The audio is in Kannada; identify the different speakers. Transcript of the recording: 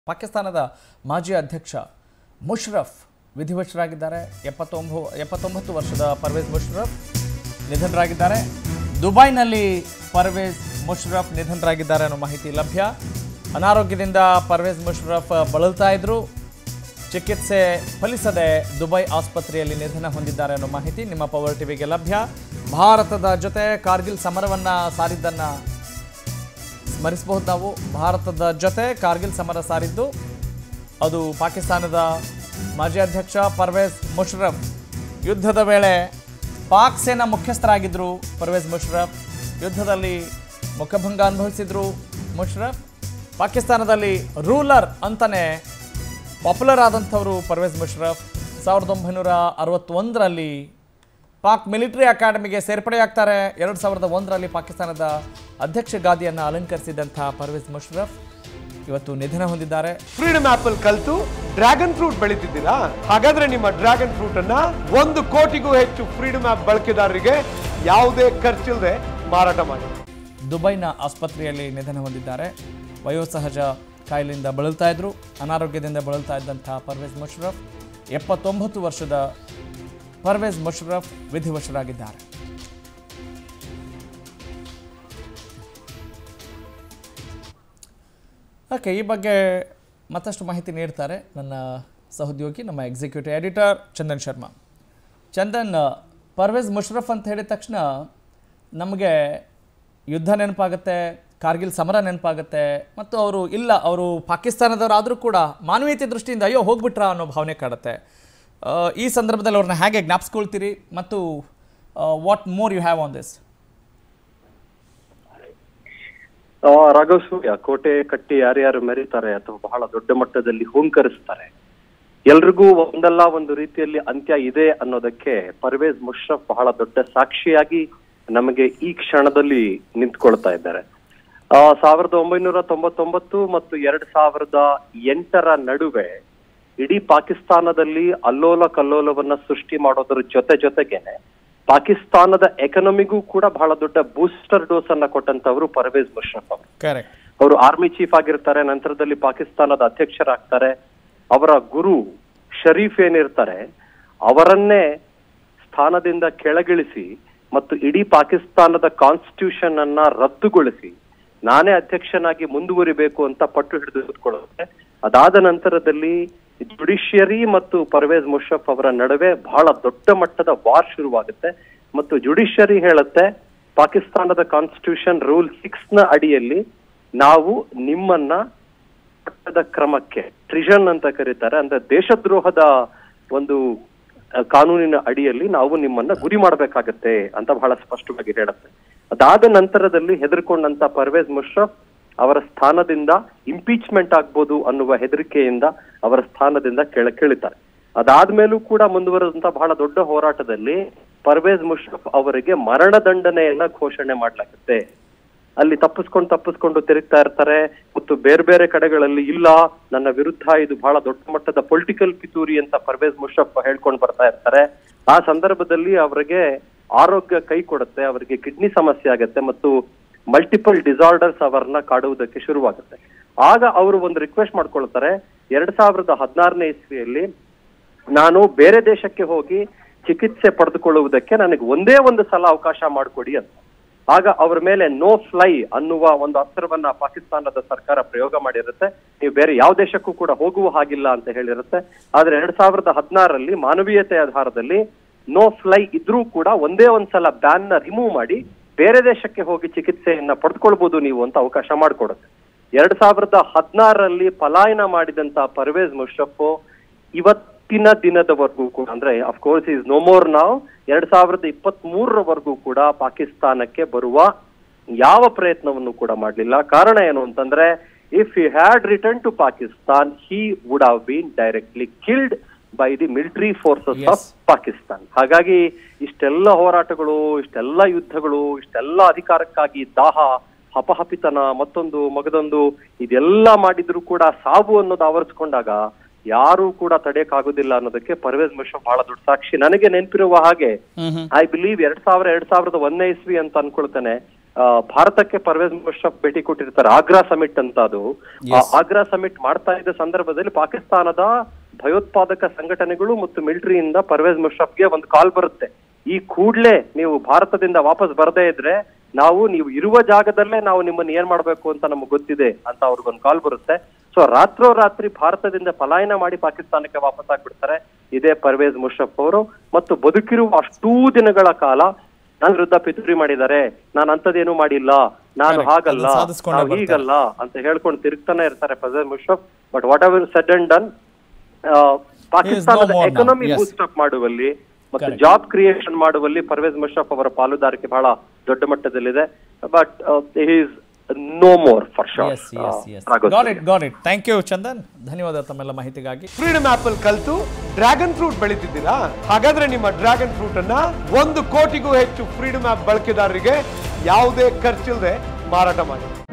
Speaker 1: ಪಾಕಿಸ್ತಾನದ ಮಾಜಿ ಅಧ್ಯಕ್ಷ ಮುಷ್ರಫ್ ವಿಧಿವಶರಾಗಿದ್ದಾರೆ ಎಪ್ಪತ್ತೊಂಬ ಎಪ್ಪತ್ತೊಂಬತ್ತು ವರ್ಷದ ಪರ್ವೇಜ್ ಮುಷ್ರಫ್ ನಿಧನರಾಗಿದ್ದಾರೆ ದುಬೈನಲ್ಲಿ ಪರ್ವೇಜ್ ಮುಷ್ರಫ್ ನಿಧನರಾಗಿದ್ದಾರೆ ಅನ್ನೋ ಮಾಹಿತಿ ಲಭ್ಯ ಅನಾರೋಗ್ಯದಿಂದ ಪರ್ವೇಜ್ ಮುಷ್ರಫ್ ಬಳಲ್ತಾ ಇದ್ರು ಚಿಕಿತ್ಸೆ ಫಲಿಸದೆ ದುಬೈ ಆಸ್ಪತ್ರೆಯಲ್ಲಿ ನಿಧನ ಹೊಂದಿದ್ದಾರೆ ಅನ್ನೋ ಮಾಹಿತಿ ನಿಮ್ಮ ಪವರ್ ಟಿವಿಗೆ ಲಭ್ಯ ಭಾರತದ ಜೊತೆ ಕಾರ್ಗಿಲ್ ಸಮರವನ್ನು ಸಾರಿದ್ದನ್ನು ಸ್ಮರಿಸಬಹುದು ನಾವು ಭಾರತದ ಜೊತೆ ಕಾರ್ಗಿಲ್ ಸಮರ ಸಾರಿದ್ದು ಅದು ಪಾಕಿಸ್ತಾನದ ಮಾಜಿ ಅಧ್ಯಕ್ಷ ಪರ್ವೇಜ್ ಮುಷರಫ್ ಯುದ್ಧದ ವೇಳೆ ಪಾಕ್ ಸೇನಾ ಮುಖ್ಯಸ್ಥರಾಗಿದ್ದರು ಪರ್ವೇಜ್ ಮುಷರಫ್ ಯುದ್ಧದಲ್ಲಿ ಮುಖಭಂಗ ಅನುಭವಿಸಿದ್ರು ಮುಷರಫ್ ಪಾಕಿಸ್ತಾನದಲ್ಲಿ ರೂಲರ್ ಅಂತಲೇ ಪಾಪ್ಯುಲರ್ ಆದಂಥವರು ಪರ್ವೇಜ್ ಮುಷರಫ್ ಸಾವಿರದ ಒಂಬೈನೂರ ಅರವತ್ತೊಂದರಲ್ಲಿ ಪಾಕ್ ಮಿಲಿಟರಿ ಅಕಾಡೆಮಿಗೆ ಸೇರ್ಪಡೆಯಾಗ್ತಾರೆ ಎರಡು ಸಾವಿರದ ಒಂದರಲ್ಲಿ ಪಾಕಿಸ್ತಾನದ ಅಧ್ಯಕ್ಷ ಗಾದಿಯನ್ನು ಅಲಂಕರಿಸಿದಂಥ ಪರ್ವೇಜ್ ಮುಷರಫ್ ಇವತ್ತು ನಿಧನ ಹೊಂದಿದ್ದಾರೆ
Speaker 2: ಫ್ರೀಡಮ್ ಆಪ್ ಅಲ್ಲಿ ಕಲ್ತು ಡ್ರ್ಯಾಗನ್ ಫ್ರೂಟ್ ಬೆಳೀತಿದ್ದೀರಾ ಹಾಗಾದ್ರೆ ನಿಮ್ಮ ಡ್ರ್ಯಾಗನ್ ಫ್ರೂಟ್ ಅನ್ನ ಒಂದು ಕೋಟಿಗೂ ಹೆಚ್ಚು ಫ್ರೀಡಮ್ ಆಪ್ ಬಳಕೆದಾರರಿಗೆ ಯಾವುದೇ ಖರ್ಚಿಲ್ಲದೆ ಮಾರಾಟ ಮಾಡಿ
Speaker 1: ದುಬೈನ ಆಸ್ಪತ್ರೆಯಲ್ಲಿ ನಿಧನ ಹೊಂದಿದ್ದಾರೆ ವಯೋಸಹಜ ಕಾಯಿಲೆಯಿಂದ ಬಳಲ್ತಾ ಇದ್ರು ಅನಾರೋಗ್ಯದಿಂದ ಬಳಲ್ತಾ ಇದ್ದಂಥ ಪರ್ವೇಜ್ ಮುಷರಫ್ ಎಪ್ಪತ್ತೊಂಬತ್ತು ವರ್ಷದ ಪರ್ವೇಜ್ ಮುಷರಫ್ ವಿಧಿವಶರಾಗಿದ್ದಾರೆ ಓಕೆ ಈ ಬಗ್ಗೆ ಮತ್ತಷ್ಟು ಮಾಹಿತಿ ನೀಡ್ತಾರೆ ನನ್ನ ಸಹೋದ್ಯೋಗಿ ನಮ್ಮ ಎಕ್ಸಿಕ್ಯೂಟಿವ್ ಎಡಿಟರ್ ಚಂದನ್ ಶರ್ಮಾ ಚಂದನ್ ಪರ್ವೇಜ್ ಮುಷರಫ್ ಅಂತ ಹೇಳಿದ ತಕ್ಷಣ ನಮಗೆ ಯುದ್ಧ ನೆನಪಾಗುತ್ತೆ ಕಾರ್ಗಿಲ್ ಸಮರ ನೆನಪಾಗುತ್ತೆ ಮತ್ತು ಅವರು ಇಲ್ಲ ಅವರು ಪಾಕಿಸ್ತಾನದವರಾದರೂ ಕೂಡ ಮಾನವೀಯತೆ ದೃಷ್ಟಿಯಿಂದ ಅಯ್ಯೋ ಹೋಗ್ಬಿಟ್ರಾ ಅನ್ನೋ ಭಾವನೆ ಕಾಡುತ್ತೆ ಆ, ಈ ಸಂದರ್ಭದಲ್ಲಿ ಅವ್ರನ್ನ ಹೇಗೆ ಜ್ಞಾಪಿಸ್ಕೊಳ್ತೀರಿ ಮತ್ತು what more you have on this
Speaker 3: ಆ, ರಾಘವ್ ಸೂರ್ಯ ಕೋಟೆ ಕಟ್ಟಿ ಯಾರ್ಯಾರು ಮೆರೀತಾರೆ ಅಥವಾ ಬಹಳ ದೊಡ್ಡ ಮಟ್ಟದಲ್ಲಿ ಹೂಂಕರಿಸ್ತಾರೆ ಎಲ್ರಿಗೂ ಒಂದಲ್ಲ ಒಂದು ರೀತಿಯಲ್ಲಿ ಅಂತ್ಯ ಇದೆ ಅನ್ನೋದಕ್ಕೆ ಪರ್ವೇಜ್ ಮುಷರಫ್ ಬಹಳ ದೊಡ್ಡ ಸಾಕ್ಷಿಯಾಗಿ ನಮಗೆ ಈ ಕ್ಷಣದಲ್ಲಿ ನಿಂತ್ಕೊಳ್ತಾ ಇದ್ದಾರೆ ಆ, ಸಾವಿರದ ಒಂಬೈನೂರ ತೊಂಬತ್ತೊಂಬತ್ತು ಮತ್ತು ಎರಡ್ ಸಾವಿರದ ಎಂಟರ ನಡುವೆ ಇಡೀ ಪಾಕಿಸ್ತಾನದಲ್ಲಿ ಅಲ್ಲೋಲ ಕಲ್ಲೋಲವನ್ನ ಸೃಷ್ಟಿ ಮಾಡೋದ್ರ ಜೊತೆ ಜೊತೆಗೇನೆ ಪಾಕಿಸ್ತಾನದ ಎಕನಮಿಗೂ ಕೂಡ ಬಹಳ ದೊಡ್ಡ ಬೂಸ್ಟರ್ ಡೋಸ್ ಅನ್ನ ಕೊಟ್ಟಂತವರು ಪರ್ವೇಜ್ ಮುಷರಫ್ ಅವರು
Speaker 1: ಕರೆಕ್ಟ್
Speaker 3: ಅವರು ಆರ್ಮಿ ಚೀಫ್ ಆಗಿರ್ತಾರೆ ನಂತರದಲ್ಲಿ ಪಾಕಿಸ್ತಾನದ ಅಧ್ಯಕ್ಷರಾಗ್ತಾರೆ ಅವರ ಗುರು ಶರೀಫ್ ಏನಿರ್ತಾರೆ ಅವರನ್ನೇ ಸ್ಥಾನದಿಂದ ಕೆಳಗಿಳಿಸಿ ಮತ್ತು ಇಡೀ ಪಾಕಿಸ್ತಾನದ ಕಾನ್ಸ್ಟಿಟ್ಯೂಷನ್ ಅನ್ನ ರದ್ದುಗೊಳಿಸಿ ನಾನೇ ಅಧ್ಯಕ್ಷನಾಗಿ ಮುಂದುವರಿಬೇಕು ಅಂತ ಪಟ್ಟು ಹಿಡಿದು ಕೂತ್ಕೊಳ್ಳುತ್ತೆ ಅದಾದ ನಂತರದಲ್ಲಿ ಜುಡಿಷಿಯರಿ ಮತ್ತು ಪರ್ವೇಜ್ ಮುಷರಫ್ ಅವರ ನಡುವೆ ಬಹಳ ದೊಡ್ಡ ಮಟ್ಟದ ವಾರ್ ಶುರುವಾಗುತ್ತೆ ಮತ್ತು ಜುಡಿಷಿಯರಿ ಹೇಳುತ್ತೆ ಪಾಕಿಸ್ತಾನದ ಕಾನ್ಸ್ಟಿಟ್ಯೂಷನ್ ರೂಲ್ ಸಿಕ್ಸ್ ನ ಅಡಿಯಲ್ಲಿ ನಾವು ನಿಮ್ಮನ್ನ ಮಟ್ಟದ ಕ್ರಮಕ್ಕೆ ಟ್ರಿಷನ್ ಅಂತ ಕರೀತಾರೆ ಅಂದ್ರೆ ದೇಶದ್ರೋಹದ ಒಂದು ಆ, ಕಾನೂನಿನ ಅಡಿಯಲ್ಲಿ ನಾವು ನಿಮ್ಮನ್ನ ಗುರಿ ಮಾಡಬೇಕಾಗತ್ತೆ ಅಂತ ಬಹಳ ಸ್ಪಷ್ಟವಾಗಿ ಹೇಳುತ್ತೆ ಅದಾದ ನಂತರದಲ್ಲಿ ಹೆದರ್ಕೊಂಡಂತ ಪರ್ವೇಜ್ ಮುಷರಫ್ ಅವರ ಸ್ಥಾನದಿಂದ ಇಂಪೀಚ್ಮೆಂಟ್ ಆಗ್ಬೋದು ಅನ್ನುವ ಹೆದರಿಕೆಯಿಂದ ಅವರ ಸ್ಥಾನದಿಂದ ಕೆಳಕಿಳಿತಾರೆ ಅದಾದ್ಮೇಲೂ ಕೂಡ ಮುಂದುವರೆದಂತ ಬಹಳ ದೊಡ್ಡ ಹೋರಾಟದಲ್ಲಿ ಪರ್ವೇಜ್ ಮುಷರಫ್ ಅವರಿಗೆ ಮರಣದಂಡನೆಯನ್ನ ಘೋಷಣೆ ಮಾಡ್ಲಾಗುತ್ತೆ ಅಲ್ಲಿ ತಪ್ಪಿಸ್ಕೊಂಡು ತಪ್ಪಿಸ್ಕೊಂಡು ತಿರುಗ್ತಾ ಇರ್ತಾರೆ ಮತ್ತು ಬೇರೆ ಬೇರೆ ಕಡೆಗಳಲ್ಲಿ ಇಲ್ಲ ನನ್ನ ವಿರುದ್ಧ ಇದು ಬಹಳ ದೊಡ್ಡ ಮಟ್ಟದ ಪೊಲಿಟಿಕಲ್ ಪಿತೂರಿ ಅಂತ ಪರ್ವೇಜ್ ಮುಷರಫ್ ಹೇಳ್ಕೊಂಡು ಬರ್ತಾ ಇರ್ತಾರೆ ಆ ಸಂದರ್ಭದಲ್ಲಿ ಅವರಿಗೆ ಆರೋಗ್ಯ ಕೈ ಕೊಡುತ್ತೆ ಅವರಿಗೆ ಕಿಡ್ನಿ ಸಮಸ್ಯೆ ಆಗುತ್ತೆ ಮತ್ತು ಮಲ್ಟಿಪಲ್ ಡಿಸಾರ್ಡರ್ಸ್ ಅವರನ್ನ ಕಾಡುವುದಕ್ಕೆ ಶುರುವಾಗುತ್ತೆ ಆಗ ಅವರು ಒಂದು ರಿಕ್ವೆಸ್ಟ್ ಮಾಡ್ಕೊಳ್ತಾರೆ ಎರಡ್ ಸಾವಿರದ ಹದಿನಾರನೇ ಇಸ್ವಿಯಲ್ಲಿ ನಾನು ಬೇರೆ ದೇಶಕ್ಕೆ ಹೋಗಿ ಚಿಕಿತ್ಸೆ ಪಡೆದುಕೊಳ್ಳುವುದಕ್ಕೆ ನನಗೆ ಒಂದೇ ಒಂದು ಸಲ ಅವಕಾಶ ಮಾಡಿಕೊಡಿ ಅಂತ ಆಗ ಅವರ ಮೇಲೆ ನೋ ಫ್ಲೈ ಅನ್ನುವ ಒಂದು ಅಸ್ತ್ರವನ್ನ ಪಾಕಿಸ್ತಾನದ ಸರ್ಕಾರ ಪ್ರಯೋಗ ಮಾಡಿರುತ್ತೆ ನೀವು ಬೇರೆ ಯಾವ ದೇಶಕ್ಕೂ ಕೂಡ ಹೋಗುವ ಹಾಗಿಲ್ಲ ಅಂತ ಹೇಳಿರುತ್ತೆ ಆದ್ರೆ ಎರಡ್ ಸಾವಿರದ ಹದಿನಾರರಲ್ಲಿ ಮಾನವೀಯತೆ ಆಧಾರದಲ್ಲಿ ನೋ ಫ್ಲೈ ಇದ್ರೂ ಕೂಡ ಒಂದೇ ಒಂದ್ಸಲ ಬ್ಯಾನ್ ನ ರಿಮೂವ್ ಮಾಡಿ ಬೇರೆ ದೇಶಕ್ಕೆ ಹೋಗಿ ಚಿಕಿತ್ಸೆಯನ್ನ ಪಡೆದುಕೊಳ್ಬಹುದು ನೀವು ಅಂತ ಅವಕಾಶ ಮಾಡಿಕೊಡುತ್ತೆ ಎರಡ್ ಸಾವಿರದ ಹದಿನಾರರಲ್ಲಿ ಪಲಾಯನ ಮಾಡಿದಂತ ಪರ್ವೇಜ್ ಮುಷರಫ್ ಇವತ್ತಿನ ದಿನದವರೆಗೂ ಕೂಡ ಅಂದ್ರೆ ಅಫ್ಕೋರ್ಸ್ ಈಸ್ ನೋ ಮೋರ್ ನಾವ್ ಎರಡ್ ಸಾವಿರದ ಇಪ್ಪತ್ತ್ ಮೂರರವರೆಗೂ ಕೂಡ ಪಾಕಿಸ್ತಾನಕ್ಕೆ ಬರುವ ಯಾವ ಪ್ರಯತ್ನವನ್ನು ಕೂಡ ಮಾಡಲಿಲ್ಲ ಕಾರಣ ಏನು ಅಂತಂದ್ರೆ if you had return to Pakistan he would have been directly killed by the military forces of Pakistan ಹಾಗಾಗಿ ಇಷ್ಟೆಲ್ಲ ಹೋರಾಟಗಳು ಇಷ್ಟೆಲ್ಲ ಯುದ್ಧಗಳು ಇಷ್ಟೆಲ್ಲ ಅಧಿಕಾರಕ್ಕಾಗಿ ದಾಹ ಹಪಹಪಿತನ ಮತ್ತೊಂದು ಮಗದೊಂದು ಇದೆಲ್ಲ ಮಾಡಿದ್ರು ಕೂಡ ಸಾವು ಅನ್ನೋದು ಆವರಿಸ್ಕೊಂಡಾಗ ಯಾರು ಕೂಡ ತಡೆಯಕ್ಕಾಗೋದಿಲ್ಲ ಅನ್ನೋದಕ್ಕೆ ಪರ್ವೇಜ್ ಮುಷರಫ್ ಬಹಳ ದೊಡ್ಡ ಸಾಕ್ಷಿ ನನಗೆ ನೆನಪಿರುವ ಹಾಗೆ ಐ ಬಿಲೀವ್ ಎರಡ್ ಸಾವಿರ ಎರಡ್ ಸಾವಿರದ ಒಂದನೇ ಇಸ್ವಿ ಅಂತ ಅನ್ಕೊಳ್ತೇನೆ ಆ, ಭಾರತಕ್ಕೆ ಪರ್ವೇಜ್ ಮುಷರಫ್ ಭೇಟಿ ಕೊಟ್ಟಿರ್ತಾರೆ ಆಗ್ರಾ ಸಮಿಟ್ ಅಂತ ಅದು ಆ ಆಗ್ರಾ ಸಮಿಟ್ ಮಾಡ್ತಾ ಇದ್ದ ಸಂದರ್ಭದಲ್ಲಿ ಪಾಕಿಸ್ತಾನದ ಭಯೋತ್ಪಾದಕ ಸಂಘಟನೆಗಳು ಮತ್ತು ಮಿಲಿಟರಿಯಿಂದ ಪರ್ವೇಜ್ ಮುಷರಫ್ಗೆ ಒಂದು ಕಾಲ್ ಬರುತ್ತೆ ಈ ಕೂಡ್ಲೇ ನೀವು ಭಾರತದಿಂದ ವಾಪಸ್ ಬರದೇ ಇದ್ರೆ ನಾವು ನೀವು ಇರುವ ಜಾಗದಲ್ಲೇ ನಾವು ನಿಮ್ಮನ್ನ ಏನ್ ಮಾಡ್ಬೇಕು ಅಂತ ನಮ್ಗೆ ಗೊತ್ತಿದೆ ಅಂತ ಅವ್ರಿಗೊಂದು ಕಾಲ್ ಬರುತ್ತೆ ಸೊ ರಾತ್ರೋರಾತ್ರಿ ಭಾರತದಿಂದ ಪಲಾಯನ ಮಾಡಿ ಪಾಕಿಸ್ತಾನಕ್ಕೆ ವಾಪಸ್ ಆಗ್ಬಿಡ್ತಾರೆ ಇದೇ ಪರ್ವೇಜ್ ಮುಷರಫ್ ಅವರು ಮತ್ತು ಬದುಕಿರುವ ಅಷ್ಟೂ ದಿನಗಳ ಕಾಲ ನನ್ನ ವಿರುದ್ಧ ಪಿತೂರಿ ಮಾಡಿದ್ದಾರೆ ನಾನು ಅಂತದೇನು ಮಾಡಿಲ್ಲ ನಾನು
Speaker 1: Correct.
Speaker 3: ಹಾಗಲ್ಲ
Speaker 1: ಅದನ್ನ ಸಾಧಿಸ್ಕೊಂಡೇ
Speaker 3: ನಾವು
Speaker 1: ಬರ್ತಾರೆ.
Speaker 3: ಹೀಗಲ್ಲ ಅಂತ ಹೇಳ್ಕೊಂಡು ತಿರುಗ್ತಾನೆ ಇರ್ತಾರೆ Pervez Musharraf but whatever said and done ಪಾಕಿಸ್ತಾನದ
Speaker 1: more now.
Speaker 3: Economy
Speaker 1: Yes.
Speaker 3: Boost up ಮಾಡುವಲ್ಲಿ ಮತ್ತು
Speaker 1: Correct.
Speaker 3: ಜಾಬ್ ಕ್ರಿಯೇಷನ್ ಮಾಡುವಲ್ಲಿ ಪರ್ವೇಜ್ ಮುಷರಫ್ ಅವರ ಪಾಲುದಾರಿಕೆ ಬಹಳ ದೊಡ್ಡ ಮಟ್ಟದಲ್ಲಿದೆ but is no more for
Speaker 1: yes yes yes got it got it thank you Chandan ಧನ್ಯವಾದ ತಮ್ಮೆಲ್ಲ ಮಾಹಿತಿಗಾಗಿ
Speaker 2: ಫ್ರೀಡಮ್ ಆಪ್ ಅಲ್ಲಿ ಕಲ್ತು ಡ್ರ್ಯಾಗನ್ ಫ್ರೂಟ್ ಬೆಳೀತಿದ್ದೀರಾ ಹಾಗಾದ್ರೆ ನಿಮ್ಮ ಡ್ರ್ಯಾಗನ್ ಫ್ರೂಟ್ ಅನ್ನ ಒಂದು ಕೋಟಿಗೂ ಹೆಚ್ಚು ಫ್ರೀಡಮ್ ಆಪ್ ಬಳಕೆದಾರರಿಗೆ ಯಾವುದೇ ಖರ್ಚಿಲ್ಲದೆ ಮಾರಾಟ ಮಾಡಿ